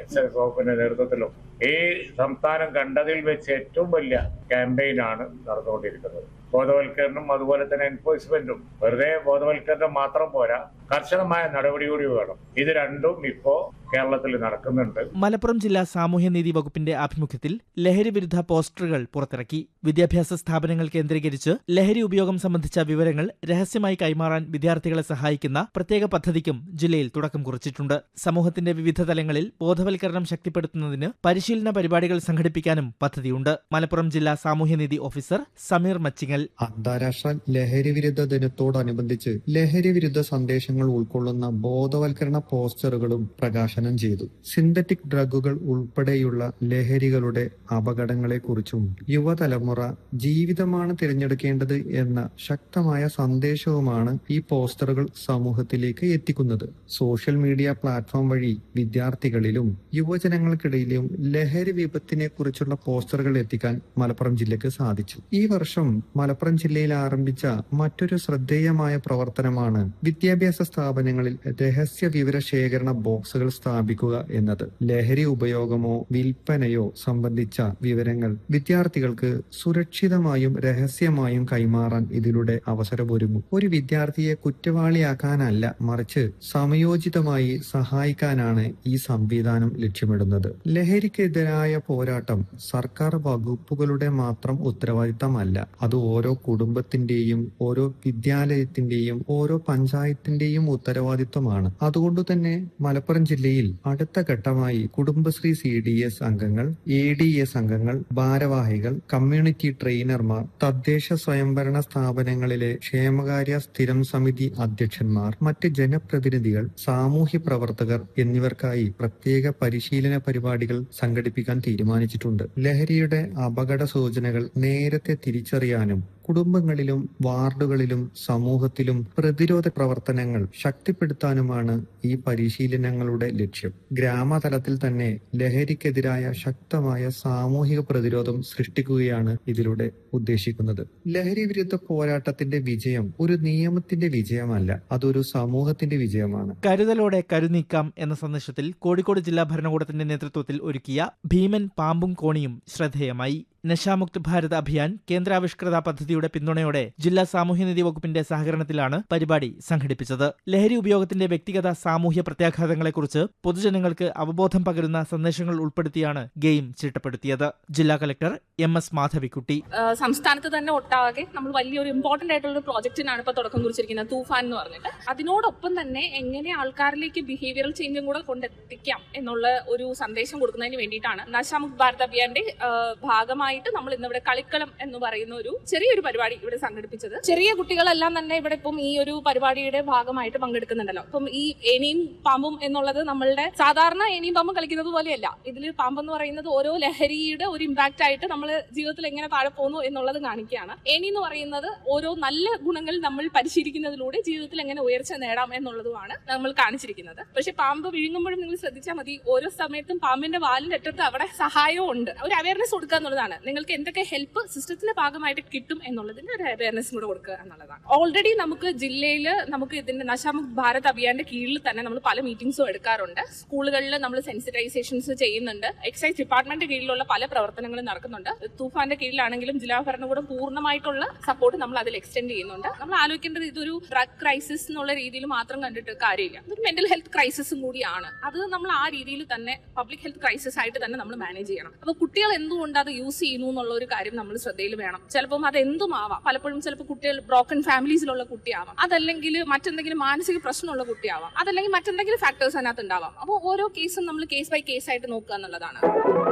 excise വകുപ്പിന്റെ നേതൃത്വത്തിലും ഈ സംസ്ഥാനം കണ്ടതിൽ വെച്ച് ഏറ്റവും വലിയ ക്യാമ്പയിനാണ് നടന്നുകൊണ്ടിരിക്കുന്നത് ബോധവൽക്കരണം അതുപോലെ തന്നെ എൻഫോഴ്സ്മെന്റും വെറുതെ ബോധവൽക്കരണം മാത്രം പോരാ കർശനമായ നടപടി കൂടി വേണം ഇത് രണ്ടും ഇപ്പോ കേരളത്തിൽ നടക്കുന്നുണ്ട് മലപ്പുറം ജില്ലാ സാമൂഹ്യനീതി വകുപ്പിന്റെ ആഭിമുഖ്യത്തിൽ ലഹരി വിരുദ്ധ പോസ്റ്ററുകൾ പുറത്തിറക്കി വിദ്യാഭ്യാസ സ്ഥാപനങ്ങൾ കേന്ദ്രീകരിച്ച് ലഹരി ഉപയോഗം സംബന്ധിച്ച വിവരങ്ങൾ രഹസ്യമായി കൈമാറാൻ വിദ്യാർത്ഥികളെ സഹായിക്കുന്ന പ്രത്യേക പദ്ധതിക്കും ജില്ലയിൽ തുടക്കം കുറിച്ചിട്ടുണ്ട് സമൂഹത്തിന്റെ വിവിധ തലങ്ങളിൽ ബോധവൽക്കരണം ശക്തിപ്പെടുത്തുന്നതിന് പരിശീലന പരിപാടികൾ സംഘടിപ്പിക്കാനും പദ്ധതിയുണ്ട് മലപ്പുറം ജില്ലാ സാമൂഹ്യനീതി ഓഫീസർ സമീർ മച്ചിങ്ങൽ അന്താരാഷ്ട്ര ലഹരി വിരുദ്ധ ദിനത്തോടനുബന്ധിച്ച് ലഹരി വിരുദ്ധ സന്ദേശങ്ങൾ ഉൾക്കൊള്ളുന്ന ബോധവൽക്കരണ പോസ്റ്ററുകളും പ്രകാശനം ചെയ്തു സിന്തറ്റിക് ഡ്രഗുകൾ ഉൾപ്പെടെയുള്ള ലഹരികളുടെ അപകടങ്ങളെക്കുറിച്ചും യുവതലമുറ ജീവിതമാണ് തിരഞ്ഞെടുക്കേണ്ടത് എന്ന ശക്തമായ സന്ദേശവുമാണ് ഈ പോസ്റ്ററുകൾ സമൂഹത്തിലേക്ക് എത്തിക്കുന്നത് സോഷ്യൽ മീഡിയ പ്ലാറ്റ്ഫോം വഴി വിദ്യാർത്ഥികളിലും യുവജനങ്ങൾക്കിടയിലും ലഹരി വിപത്തിനെ കുറിച്ചുള്ള പോസ്റ്ററുകൾ എത്തിക്കാൻ മലപ്പുറം ജില്ലയ്ക്ക് സാധിച്ചു ഈ വർഷം മലപ്പുറം ജില്ലയിൽ ആരംഭിച്ച മറ്റൊരു ശ്രദ്ധേയമായ പ്രവർത്തനമാണ് വിദ്യാഭ്യാസ സ്ഥാപനങ്ങളിൽ രഹസ്യ വിവര ശേഖരണ ബോക്സുകൾ സ്ഥാപിക്കുക എന്നത് ലഹരി ഉപയോഗമോ വിൽപ്പനയോ സംബന്ധിച്ച വിവരങ്ങൾ വിദ്യാർത്ഥികൾക്ക് സുരക്ഷിതമായും രഹസ്യമായും കൈമാറാൻ ഇതിലൂടെ അവസരമൊരുങ്ങും ഒരു വിദ്യാർത്ഥിയെ കുറ്റവാളിയാക്കാനല്ല മറിച്ച് സമയോചിതമായി സഹായിക്കാനാണ് ഈ സംവിധാനം ലക്ഷ്യമിടുന്നത് ലഹരിക്കെതിരായ പോരാട്ടം സർക്കാർ വകുപ്പുകളുടെ മാത്രം ഉത്തരവാദിത്തമല്ല അത് ഓരോ കുടുംബത്തിന്റെയും ഓരോ വിദ്യാലയത്തിന്റെയും ഓരോ പഞ്ചായത്തിന്റെയും ഉത്തരവാദിത്വമാണ് അതുകൊണ്ട് തന്നെ മലപ്പുറം ജില്ലയിൽ അടുത്ത ഘട്ടമായി കുടുംബശ്രീ സി ഡി എസ് അംഗങ്ങൾ എ ഡി എസ് അംഗങ്ങൾ ഭാരവാഹികൾ കമ്മ്യൂണിറ്റി ട്രെയിനർമാർ തദ്ദേശ സ്വയംഭരണ സ്ഥാപനങ്ങളിലെ ക്ഷേമകാര്യ സ്ഥിരം സമിതി അധ്യക്ഷന്മാർ മറ്റ് ജനപ്രതിനിധികൾ സാമൂഹ്യ പ്രവർത്തകർ എന്നിവർക്കായി പ്രത്യേക പരിശീലന പരിപാടികൾ സംഘടിപ്പിക്കാൻ തീരുമാനിച്ചിട്ടുണ്ട് ലഹരിയുടെ അപകട സൂചനകൾ നേരത്തെ തിരിച്ചറിയാനും കുടുംബങ്ങളിലും വാർഡുകളിലും സമൂഹത്തിലും പ്രതിരോധ പ്രവർത്തനങ്ങൾ ശക്തിപ്പെടുത്താനുമാണ് ഈ പരിശീലനങ്ങളുടെ ലക്ഷ്യം ഗ്രാമതലത്തിൽ തന്നെ ലഹരിക്കെതിരായ ശക്തമായ സാമൂഹിക പ്രതിരോധം സൃഷ്ടിക്കുകയാണ് ഇതിലൂടെ ഉദ്ദേശിക്കുന്നത് ലഹരി വിരുദ്ധ പോരാട്ടത്തിന്റെ വിജയം ഒരു നിയമത്തിന്റെ വിജയമല്ല അതൊരു സമൂഹത്തിന്റെ വിജയമാണ് കരുതലോടെ കരുനീക്കാം എന്ന സന്ദേശത്തിൽ കോഴിക്കോട് ജില്ലാ ഭരണകൂടത്തിന്റെ നേതൃത്വത്തിൽ ഒരുക്കിയ ഭീമൻ പാമ്പും കോണിയും ശ്രദ്ധേയമായി നശാമുക്ത് ഭാരത് അഭിയാൻ കേന്ദ്രാവിഷ്കൃത പദ്ധതിയുടെ പിന്തുണയോടെ ജില്ലാ സാമൂഹ്യനീതി വകുപ്പിന്റെ സഹകരണത്തിലാണ് പരിപാടി സംഘടിപ്പിച്ചത് ലഹരി ഉപയോഗത്തിന്റെ വ്യക്തിഗത സാമൂഹ്യ പ്രത്യാഘാതങ്ങളെക്കുറിച്ച് പൊതുജനങ്ങൾക്ക് അവബോധം പകരുന്ന സന്ദേശങ്ങൾ ഉൾപ്പെടുത്തിയാണ് ഗെയിം ചിട്ടപ്പെടുത്തിയത് ജില്ലാ കലക്ടർ എം എസ് മാധവിക്കുട്ടി ആ, സംസ്ഥാനത്ത് തന്നെ ഒട്ടാകെ നമ്മൾ വലിയൊരു ഇമ്പോർട്ടന്റ് ആയിട്ടുള്ള ഒരു പ്രോജക്റ്റിനാണ് ഇപ്പോൾ തുടക്കം കുറിച്ചിരിക്കുന്നത് തൂഫാൻ എന്ന് പറഞ്ഞിട്ട് അതിനോടൊപ്പം തന്നെ എങ്ങനെ ആൾക്കാരിലേക്ക് ബിഹേവിയറൽ ചേഞ്ചും കൂടെ കൊണ്ടെത്തിക്കാം എന്നുള്ള ഒരു സന്ദേശം കൊടുക്കുന്നതിന് വേണ്ടിയിട്ടാണ് നശാമുക്ത് ഭാരത് അഭിയാന്റെ ആ, ഭാഗമായിട്ട് നമ്മൾ ഇന്നിവിടെ കളിക്കളം എന്ന് പറയുന്ന ഒരു ചെറിയൊരു പരിപാടി ഇവിടെ സംഘടിപ്പിച്ചത് ചെറിയ കുട്ടികളെല്ലാം തന്നെ ഇവിടെ ഇപ്പം ഈ ഒരു പരിപാടിയുടെ ഭാഗമായിട്ട് പങ്കെടുക്കുന്നുണ്ടല്ലോ അപ്പം ഈ ഏനിയും പാമ്പും എന്നുള്ളത് നമ്മളുടെ സാധാരണ ഏനിയും പാമ്പും കളിക്കുന്നത് പോലെയല്ല ഇതിൽ പാമ്പ് എന്ന് പറയുന്നത് ഓരോ ലഹരിയുടെ ഒരു ഇമ്പാക്റ്റ് ആയിട്ട് നമ്മൾ ജീവിതത്തിൽ എങ്ങനെ താഴെ പോകുന്നു എന്നുള്ളത് കാണിക്കുകയാണ് ഏനി എന്ന് പറയുന്നത് ഓരോ നല്ല ഗുണങ്ങൾ നമ്മൾ പരിശീലിക്കുന്നതിലൂടെ ജീവിതത്തിൽ എങ്ങനെ ഉയർച്ച നേടാം എന്നുള്ളതുമാണ് നമ്മൾ കാണിച്ചിരിക്കുന്നത് പക്ഷെ പാമ്പ് വിഴുങ്ങുമ്പോഴും നിങ്ങൾ ശ്രദ്ധിച്ചാൽ മതി ഓരോ സമയത്തും പാമ്പിന്റെ വാലിന്റെ അറ്റത്ത് അവിടെ സഹായവും ഉണ്ട് ഒരു അവയർനെസ് കൊടുക്കുക എന്നുള്ളതാണ് നിങ്ങൾക്ക് എന്തൊക്കെ ഹെൽപ്പ് സിസ്റ്റത്തിന്റെ ഭാഗമായിട്ട് കിട്ടും എന്നുള്ളതിന്റെ ഒരു അവയർനെസ് കൂടെ കൊടുക്കുക എന്നുള്ളതാണ് ഓൾറെഡി നമുക്ക് ജില്ലയിൽ നമുക്ക് ഇതിന്റെ നശാമുക്ത് ഭാരത് അഭിയാന്റെ കീഴിൽ തന്നെ നമ്മൾ പല മീറ്റിംഗ്സും എടുക്കാറുണ്ട് സ്കൂളുകളിൽ നമ്മൾ സെൻസിറ്റൈസേഷൻസ് ചെയ്യുന്നുണ്ട് എക്സൈസ് ഡിപ്പാർട്ട്മെന്റ് കീഴിലുള്ള പല പ്രവർത്തനങ്ങളും നടക്കുന്നുണ്ട് തൂഫാന്റെ കീഴിലാണെങ്കിലും ജില്ലാ ഭരണകൂടം പൂർണ്ണമായിട്ടുള്ള സപ്പോർട്ട് നമ്മൾ അതിൽ എക്സ്റ്റെൻഡ് ചെയ്യുന്നുണ്ട് നമ്മൾ ആലോചിക്കേണ്ടത് ഇതൊരു ഡ്രഗ് ക്രൈസിസ് എന്നുള്ള രീതിയിൽ മാത്രം കണ്ടിട്ട് കാര്യമില്ല ഇതൊരു മെന്റൽ ഹെൽത്ത് ക്രൈസിസും കൂടിയാണ് അത് നമ്മൾ ആ രീതിയിൽ തന്നെ പബ്ലിക് ഹെൽത്ത് ക്രൈസിസ് ആയിട്ട് തന്നെ നമ്മൾ മാനേജ് ചെയ്യണം അപ്പൊ കുട്ടികൾ എന്തുകൊണ്ട് അത് യൂസ് ചെയ്യുന്നു എന്നുള്ള ഒരു കാര്യം നമ്മൾ ശ്രദ്ധയിൽ വേണം ചിലപ്പം അത് എന്തും ആവാം പലപ്പോഴും ചിലപ്പോൾ കുട്ടികൾ ബ്രോക്കൺ ഫാമിലീസിലുള്ള കുട്ടിയാവാം അതല്ലെങ്കിൽ മറ്റെന്തെങ്കിലും മാനസിക പ്രശ്നമുള്ള കുട്ടിയാവാം അതല്ലെങ്കിൽ മറ്റെന്തെങ്കിലും ഫാക്ടേഴ്സ് അതിനകത്ത് ഉണ്ടാവാം അപ്പോൾ ഓരോ കേസും നമ്മൾ കേസ് ബൈ കേസ് ആയിട്ട് നോക്കുക എന്നുള്ളതാണ്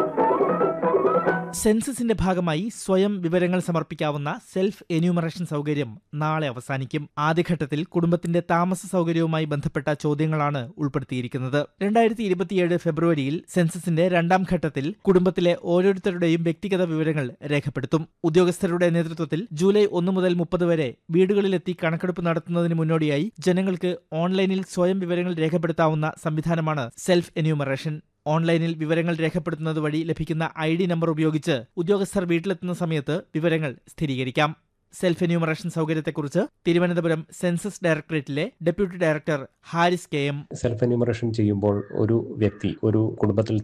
സെൻസസിന്റെ ഭാഗമായി സ്വയം വിവരങ്ങൾ സമർപ്പിക്കാവുന്ന സെൽഫ് എന്യൂമറേഷൻ സൗകര്യം നാളെ അവസാനിക്കും ആദ്യഘട്ടത്തിൽ കുടുംബത്തിന്റെ താമസ സൗകര്യവുമായി ബന്ധപ്പെട്ട ചോദ്യങ്ങളാണ് ഉൾപ്പെടുത്തിയിരിക്കുന്നത് രണ്ടായിരത്തി ഇരുപത്തിയേഴ് ഫെബ്രുവരിയിൽ സെൻസസിന്റെ രണ്ടാം ഘട്ടത്തിൽ കുടുംബത്തിലെ ഓരോരുത്തരുടെയും വ്യക്തിഗത വിവരങ്ങൾ രേഖപ്പെടുത്തും ഉദ്യോഗസ്ഥരുടെ നേതൃത്വത്തിൽ ജൂലൈ ഒന്ന് മുതൽ മുപ്പത് വരെ വീടുകളിലെത്തി കണക്കെടുപ്പ് നടത്തുന്നതിന് മുന്നോടിയായി ജനങ്ങൾക്ക് ഓൺലൈനിൽ സ്വയം വിവരങ്ങൾ രേഖപ്പെടുത്താവുന്ന സംവിധാനമാണ് സെൽഫ് എന്യൂമറേഷൻ ഓൺലൈനിൽ വിവരങ്ങൾ രേഖപ്പെടുത്തുന്നത് വഴി ലഭിക്കുന്ന ഐ ഡി നമ്പർ ഉപയോഗിച്ച് ഉദ്യോഗസ്ഥർ വീട്ടിലെത്തുന്ന സമയത്ത് വിവരങ്ങൾ സ്ഥിരീകരിക്കാം സെൽഫ് എന്യൂമറേഷൻ സൗകര്യത്തെക്കുറിച്ച് തിരുവനന്തപുരം സെൻസസ് ഡയറക്ടറേറ്റിലെ deputy director Haris K M self enumeration ചെയ്യുമ്പോൾ ഒരു വ്യക്തി ഒരു കുടുംബത്തിൽ